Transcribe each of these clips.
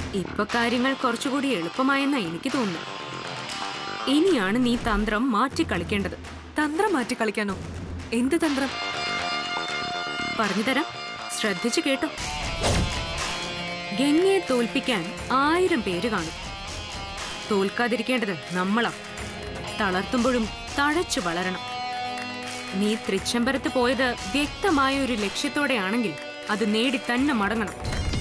ഇപ്പൊ കാര്യങ്ങൾ കുറച്ചുകൂടി എളുപ്പമായെന്നാ എനിക്ക് തോന്നുന്നു ഇനിയാണ് നീ തന്ത്രം മാറ്റി കളിക്കേണ്ടത് തന്ത്രം മാറ്റി കളിക്കാനോ എന്ത് തന്ത്രം പറഞ്ഞുതരാം ശ്രദ്ധിച്ചു കേട്ടോ ഗംഗയെ തോൽപ്പിക്കാൻ ആയിരം പേര് കാണും തോൽക്കാതിരിക്കേണ്ടത് നമ്മളാ തളർത്തുമ്പോഴും തഴച്ചു വളരണം നീ തൃച്ചംബരത്ത് പോയത് വ്യക്തമായ ഒരു ലക്ഷ്യത്തോടെയാണെങ്കിൽ അത് നേടി തന്നെ മടങ്ങണം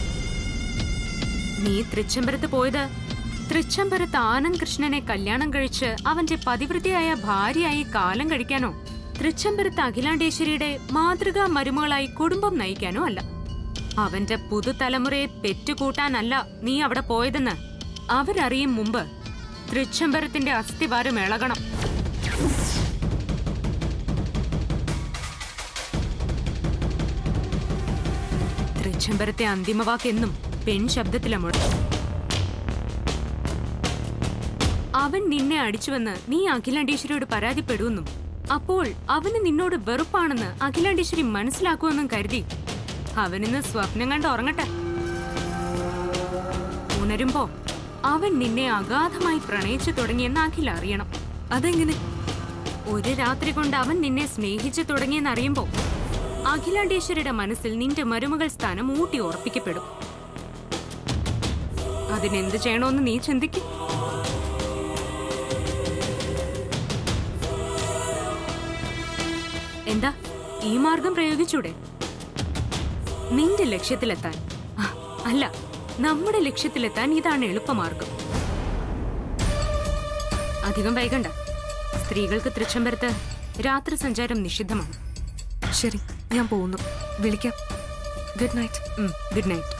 നീ തൃച്ചംബരത്ത് പോയത് തൃച്ചംബരത്ത് ആനന്ദ് കൃഷ്ണനെ കല്യാണം കഴിച്ച് അവന്റെ പതിവൃതിയായ ഭാര്യയായി കാലം കഴിക്കാനോ തൃച്ചംബരത്ത് അഖിലാണ്ടേശ്വരിയുടെ മാതൃകാ മരുമകളായി കുടുംബം നയിക്കാനോ അല്ല അവന്റെ പുതുതലമുറയെ പെറ്റുകൂട്ടാനല്ല നീ അവിടെ പോയതെന്ന് അവരറിയും മുമ്പ് തൃച്ചംബരത്തിന്റെ അസ്ഥിവാരം ഇളകണം തൃച്ചംബരത്തെ അന്തിമവാക്കെന്നും പെൺ ശബ്ദത്തില മുഴങ്ങും അവൻ നിന്നെ അടിച്ചുവെന്ന് നീ അഖിലാണ്ടേശ്വരിയോട് പരാതിപ്പെടുമെന്നും അപ്പോൾ അവന് നിന്നോട് വെറുപ്പാണെന്ന് അഖിലാണ്ടേശ്വരി മനസ്സിലാക്കുമെന്നും കരുതി അവനിന്ന് സ്വപ്നം കണ്ട് ഉറങ്ങട്ടെ ഉണരുമ്പോ അവൻ നിന്നെ അഗാധമായി പ്രണയിച്ചു തുടങ്ങിയെന്ന് അഖിൽ അറിയണം അതെങ്ങനെ ഒരു രാത്രി കൊണ്ട് അവൻ നിന്നെ സ്നേഹിച്ചു തുടങ്ങിയെന്നറിയുമ്പോ അഖിലാണ്ടേശ്വരിയുടെ മനസ്സിൽ നിന്റെ മരുമകൾ സ്ഥാനം ഊട്ടി ഉറപ്പിക്കപ്പെടും അതിനെന്ത് ചെയ്യണമെന്ന് നീ ചിന്തിക്കും എന്താ ഈ മാർഗം പ്രയോഗിച്ചൂടെ നിന്റെ ലക്ഷ്യത്തിലെത്താൻ ആ, അല്ല നമ്മുടെ ലക്ഷ്യത്തിലെത്താൻ ഇതാണ് എളുപ്പമാർഗം അധികം വൈകണ്ട സ്ത്രീകൾക്ക് തൃച്ചംബരത്ത് രാത്രി സഞ്ചാരം നിഷിദ്ധമാണ് ശരി ഞാൻ പോകുന്നു വിളിക്കാം ഗുഡ് നൈറ്റ് ഗുഡ് നൈറ്റ്